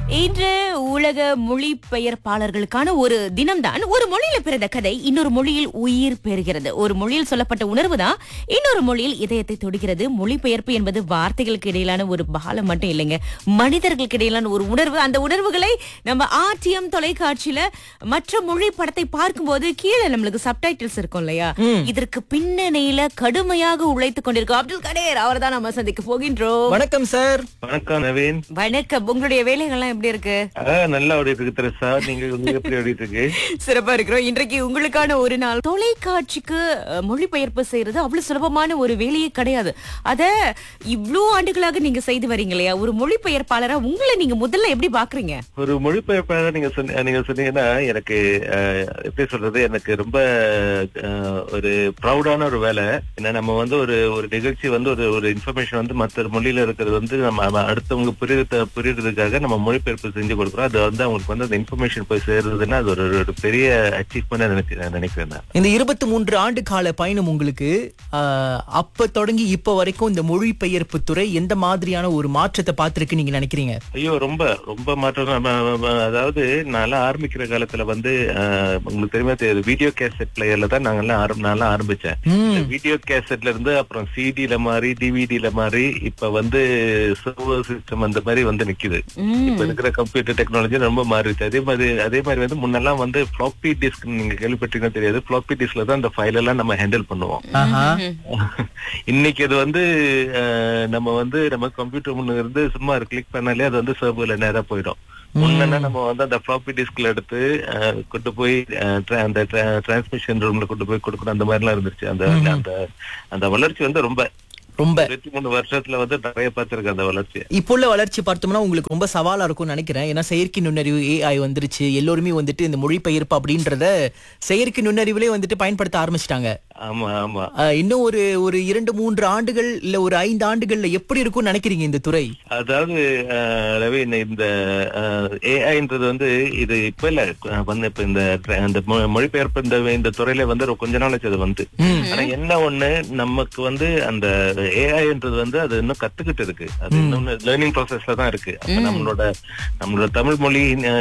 இன்று உலக மொழிபெயர்ப்பாளர்களுக்கான ஒரு தினம்தான் ஒரு மொழியில பிறந்த கதை இன்னொரு மொழியில் உயிர் பெறுகிறது ஒரு மொழியில் சொல்லப்பட்ட உணர்வு தான் இன்னொரு மொழியில் இதயத்தை தொடுகிறது மொழிபெயர்ப்பு என்பது வார்த்தைகளுக்கு இடையிலான ஒரு பாலம் மட்டும் இல்லைங்க மனிதர்களுக்கு இடையிலான ஒரு உணர்வு அந்த உணர்வுகளை நம்ம ஆர்டிஎம் தொலைக்காட்சியில மற்ற மொழி படத்தை பார்க்கும்போது கீழே நம்மளுக்கு சப்டைட்டில்ஸ் இருக்கும் இல்லையா இதற்கு பின்னணியில கடுமையாக உழைத்துக் கொண்டிருக்கோம் அப்துல் கடேர் அவர் தான் நம்ம சந்திக்க போகின்றோம் வணக்கம் சார் வணக்கம் நவீன் வணக்கம் உங்களுடைய வேலைகள்லாம் எப்படி இருக்கு ஆ, நல்லா ஓடிட்டு இருக்கு தெரசா நீங்க உங்களுக்கு எப்படி ஓடிட்டு இருக்கு சிறப்பா இருக்கிறோம் இன்றைக்கு உங்களுக்கான ஒரு நாள் தொலைக்காட்சிக்கு அஹ், மொழிபெயர்ப்பு செய்யறது அவ்வளவு சுலபமான ஒரு வேலையே கிடையாது அத இவ்ளோ ஆண்டுகளாக நீங்க செய்து வரீங்க இல்லையா ஒரு மொழிபெயர்ப்பாளரா உங்களை நீங்க முதல்ல எப்படி பாக்குறீங்க ஒரு மொழிபெயர்ப்பாளர் நீங்க சொன்ன நீங்க சொன்னீங்கன்னா எனக்கு ஆ, எப்படி சொல்றது எனக்கு ரொம்ப ஆ, ஒரு ப்ரௌடான ஒரு வேலை ஏன்னா நம்ம வந்து ஒரு ஒரு நிகழ்ச்சி வந்து ஒரு ஒரு இன்ஃபர்மேஷன் வந்து மற்ற மொழியில இருக்கிறது வந்து நம்ம நம்ம அடுத்தவங்க புரியுத புரியுறதுக்காக நம்ம மொழிபெயர்ப்பு செஞ்சு கொடுக்குறோம் அது வந்து அவங்களுக்கு வந்து அந்த இன்ஃபர்மேஷன் போய் சேர்றதுன்னா அது ஒரு ஒரு பெரிய அச்சீவ்மெண்ட் நினைச்சு நான் நினைக்கிறேன் நான் இந்த இருபத்தி மூன்று ஆண்டு கால பயணம் உங்களுக்கு ஆஹ், அப்ப தொடங்கி இப்ப வரைக்கும் இந்த மொழிபெயர்ப்பு துறை எந்த மாதிரியான ஒரு மாற்றத்தை பார்த்திருக்கு நீங்க நினைக்கிறீங்க ஐயோ ரொம்ப ரொம்ப மாற்றம் நம்ம- நம்ம- அதாவது நான்லாம் ஆரம்பிக்கிற காலத்துல வந்து ஆஹ், உங்களுக்கு தெரியுமா தெரியாது வீடியோ கேசட் பிளேயர்ல தான் நாங்கெல்லாம் ஆரம் நான்லாம் ஆரம்பிச்சேன் ம். வீடியோ கேசட்ல இருந்து அப்புறம் சிடில மாறி டிவிடில மாறி இப்ப வந்து சர்வர் சிஸ்டம் அந்த மாதிரி வந்து நிக்குது இப்ப இருக்கிற கம்ப்யூட்டர் டெக்னாலஜி ரொம்ப மாறிடுச்சு அதே மாதிரி அதே மாதிரி வந்து முன்னெல்லாம் வந்து ஃபிளாப்பி டிஸ்க் நீங்க கேள்விப்பட்டீங்கன்னா தெரியாது ஃபிளாப்பி டிஸ்க்ல தான் அந்த ஃபைல் எல்லாம் நம்ம ஹேண்டில் பண்ணுவோம் ஆஹா. இன்னைக்கு அது வந்து அஹ், நம்ம வந்து நம்ம கம்ப்யூட்டர் முன்ன இருந்து சும்மா கிளிக் பண்ணாலே அது வந்து சர்வர்ல நேரா போயிடும் முன்னா நம்ம வந்து அந்த ஃபிளாப்பி டிஸ்க்ல எடுத்து அஹ், கொண்டு போய் அஹ், tra- அந்த டிரான்ஸ்மிஷன் ரூம்ல கொண்டு போய் கொடுக்கணும் அந்த மாதிரி எல்லாம் இருந்துச்சு அந்த அந்த அந்த வளர்ச்சி வந்து ரொம்ப ரொம்ப இருபத்தி மூணு வருஷத்துல வந்து நிறைய பார்த்திருக்கேன் அந்த வளர்ச்சி இப்போ உள்ள வளர்ச்சி பார்த்தோம்னா உங்களுக்கு ரொம்ப சவாலா இருக்கும்னு நினைக்கிறேன் ஏன்னா செயற்கை நுண்ணறிவு ஏஐ வந்துருச்சு எல்லோருமே வந்துட்டு இந்த மொழிபெயர்ப்பு அப்படின்றத செயற்கை நுண்ணறிவுலயே வந்துட்டு பயன்படுத்த ஆரம்பிச்சிட்டாங்க ஆமா ஆமா இன்னும் ஒரு ஒரு இரண்டு மூன்று ஆண்டுகள் இல்ல ஒரு ஐந்து ஆண்டுகள்ல எப்படி இருக்கும்னு நினைக்கிறீங்க இந்த துறை அதாவது அஹ், ரவி இந்த- இந்த ஏஐன்றது வந்து இது இப்ப இல்ல அஹ், வந்து இப்ப இந்த tra- இந்த மொ- மொழிபெயர்ப்பு இந்த இந்த துறையில வந்து ஒரு கொஞ்ச நாளைக்கு அது வந்து ஆனா என்ன ஒண்ணு நமக்கு வந்து அந்த ஏஐன்றது வந்து அது இன்னும் கத்துக்கிட்டு இருக்கு அது இன்னும் லேர்னிங் ப்ராசஸ்ல தான் இருக்கு அப்ப நம்மளோட நம்மளோட தமிழ் மொழி